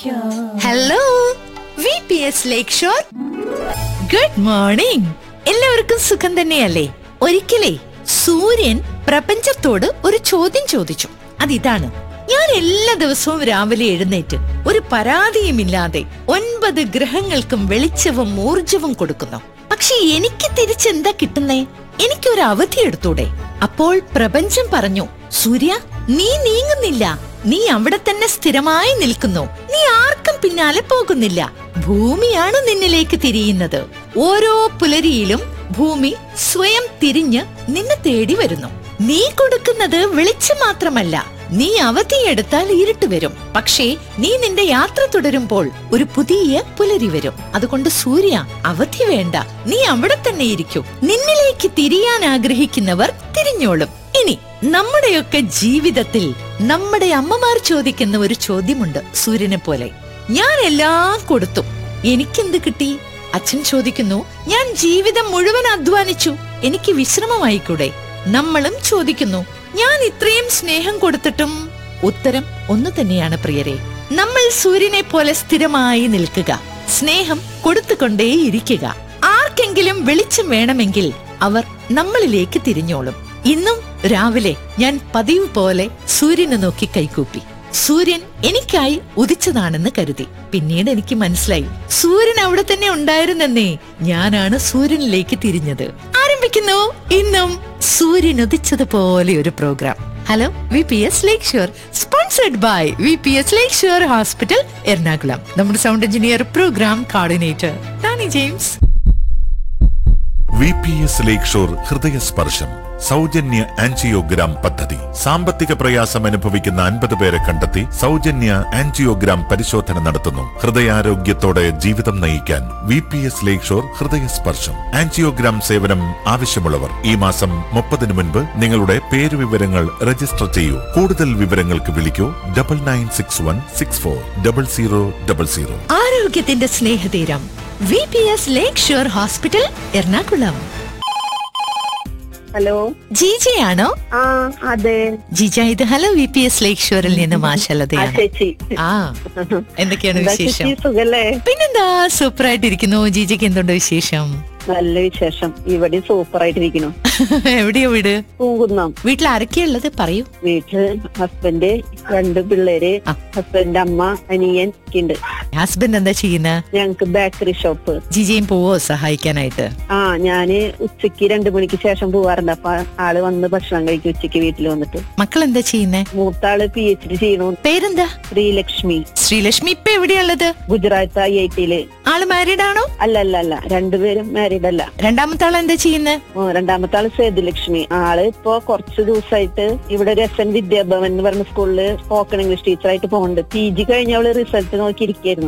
Hello V P S lake shore good morning എല്ലാവർക്കും സുഖം തന്നെയല്ലേ ഒരിക്കലേ സൂര്യൻ പ്രപഞ്ചത്തോട് ഒരു ചോദ്യം ചോദിച്ചു അതിതാണ് ഞാൻ എല്ലാ ദിവസവും രാവിലെ എഴുന്നേറ്റ് ഒരു പരാതിയുമില്ലാതെ ഒൻപത് ഗ്രഹങ്ങൾക്കും വെളിച്ചവും ഊർജവും കൊടുക്കുന്നു പക്ഷെ എനിക്ക് തിരിച്ചെന്താ കിട്ടുന്നേ എനിക്കൊരു അവധി എടുത്തൂടെ അപ്പോൾ പ്രപഞ്ചം പറഞ്ഞു സൂര്യ നീ നീങ്ങുന്നില്ല നീ അവിടെ തന്നെ സ്ഥിരമായി നിൽക്കുന്നു നീ ആർക്കും പിന്നാലെ പോകുന്നില്ല ഭൂമിയാണ് നിന്നിലേക്ക് തിരിയുന്നത് ഓരോ പുലരിയിലും ഭൂമി സ്വയം തിരിഞ്ഞ് നിന്നെ തേടി വരുന്നു നീ കൊടുക്കുന്നത് വെളിച്ചം മാത്രമല്ല നീ അവധിയെടുത്താൽ ഇരുട്ട് വരും പക്ഷേ നീ നിന്റെ യാത്ര തുടരുമ്പോൾ ഒരു പുതിയ പുലരി വരും അതുകൊണ്ട് സൂര്യ അവധി വേണ്ട നീ അവിടെ തന്നെ ഇരിക്കൂ നിന്നിലേക്ക് തിരിയാൻ ആഗ്രഹിക്കുന്നവർ തിരിഞ്ഞോളും ഇനി നമ്മുടെയൊക്കെ ജീവിതത്തിൽ നമ്മുടെ അമ്മമാർ ചോദിക്കുന്ന ഒരു ചോദ്യമുണ്ട് സൂര്യനെ പോലെ ഞാൻ എല്ലാം കൊടുത്തു എനിക്കെന്ത് കിട്ടി അച്ഛൻ ചോദിക്കുന്നു ഞാൻ ജീവിതം മുഴുവൻ അധ്വാനിച്ചു എനിക്ക് വിശ്രമമായിക്കൂടെ നമ്മളും ചോദിക്കുന്നു ഞാൻ ഇത്രയും സ്നേഹം കൊടുത്തിട്ടും ഉത്തരം ഒന്നു തന്നെയാണ് പ്രിയരെ നമ്മൾ സൂര്യനെ പോലെ സ്ഥിരമായി നിൽക്കുക സ്നേഹം കൊടുത്തുകൊണ്ടേയിരിക്കുക ആർക്കെങ്കിലും വെളിച്ചം വേണമെങ്കിൽ അവർ നമ്മളിലേക്ക് തിരിഞ്ഞോളും ഇന്നും രാവിലെ ഞാൻ പതിവ് പോലെ സൂര്യനെ നോക്കി കൈകൂപ്പി സൂര്യൻ എനിക്കായി ഉദിച്ചതാണെന്ന് കരുതി പിന്നീട് എനിക്ക് മനസ്സിലായി സൂര്യൻ അവിടെ തന്നെ ഉണ്ടായിരുന്നെന്നേ ഞാനാണ് സൂര്യനിലേക്ക് തിരിഞ്ഞത് ആരംഭിക്കുന്നു ഇന്നും സൂര്യൻ ഉദിച്ചതുപോലെ ഒരു program hello V P S lake shore sponsored by V P S lake shore hospital Ernakulam നമ്മുടെ sound engineer program coordinator Tani James V P S lake shore ഹൃദയസ്പർശം സൗജന്യ ആൻജിയോഗ്രാം പദ്ധതി സാമ്പത്തിക പ്രയാസം അനുഭവിക്കുന്ന അൻപത് പേരെ കണ്ടെത്തി സൗജന്യ ആൻജിയോഗ്രാം പരിശോധന നടത്തുന്നു ഹൃദയാരോഗ്യത്തോടെ ജീവിതം നയിക്കാൻ V P S lake shore ഹൃദയസ്പർശം ആൻജിയോഗ്രാം സേവനം ആവശ്യമുള്ളവർ ഈ മാസം മുപ്പതിനു മുൻപ് നിങ്ങളുടെ പേരുവിവരങ്ങൾ രജിസ്റ്റർ ചെയ്യൂ കൂടുതൽ വിവരങ്ങൾക്ക് വിളിക്കൂ double nine six one six four double zero double zero ആരോഗ്യത്തിന്റെ സ്നേഹതീരം V P S lake shore hospital Ernakulam hello ജിജയാണോ ആ അതെ ജിജ ഇത് hello V P S lake ഷോറിൽ നിന്ന് ആ മാഷലതയാണ് ചേച്ചി ആ എന്തൊക്കെയാണ് എന്താ വിശേഷം ചേച്ചി സുഖല്ലേ പിന്നെന്താ സൂപ്പർ ആയിട്ടിരിക്കുന്നു ജിജയ്ക്ക് എന്തുണ്ട് വിശേഷം നല്ല വിശേഷം ഇവിടെ സൂപ്പർ ആയിട്ടിരിക്കുന്നു എവിടെയോ വീട് പൂങ്കുന്നം വീട്ടിൽ ആരൊക്കെയുള്ളത് പറയൂ വീട്ടില് ഹസ്ബൻഡ് രണ്ട് പിള്ളേര് ആ. ഹസ്ബൻഡ് അമ്മ അനിയൻ ഒക്കെ ഉണ്ട് ഹസ്ബൻഡ് എന്താ ചെയ്യുന്ന ഞങ്ങക്ക് ബേക്കറി ഷോപ്പ് ജിജയും പോവോ സഹായിക്കാനായിട്ട് ആ ഞാന് ഉച്ചക്ക് രണ്ടു മണിക്ക് ശേഷം പോവാറുണ്ട് അപ്പൊ ആള് വന്ന് ഭക്ഷണം കഴിക്കും ഉച്ചക്ക് വീട്ടിൽ വന്നിട്ട് മക്കൾ എന്താ ചെയ്യുന്നേ മൂത്താള് പി എച്ച് ഡി ചെയ്യണു പേരെന്താ ശ്രീലക്ഷ്മി ശ്രീലക്ഷ്മി ഇപ്പൊ എവിടെയുള്ളത് ഗുജറാത്ത് ഐ ഐ ടിയില് ആള് മാരീഡ് ആണോ അല്ല അല്ല അല്ല രണ്ടുപേരും മാരീഡ് അല്ല രണ്ടാമത്തെ ആൾ എന്താ ചെയ്യുന്നത് ഓ, രണ്ടാമത്തെ ആള് സേതുലക്ഷ്മി ആള് ഇപ്പൊ കുറച്ച് ദിവസമായിട്ട് ഇവിടെ ഒരു എസ് എൻ വിദ്യാഭവൻ എന്ന് പറഞ്ഞ സ്കൂളില് സ്പോക്കൺ ഇംഗ്ലീഷ് ടീച്ചറായിട്ട് പോകുന്നുണ്ട് പി ജി കഴിഞ്ഞ അവള് റിസൾട്ട് നോക്കിയിരിക്കായിരുന്നു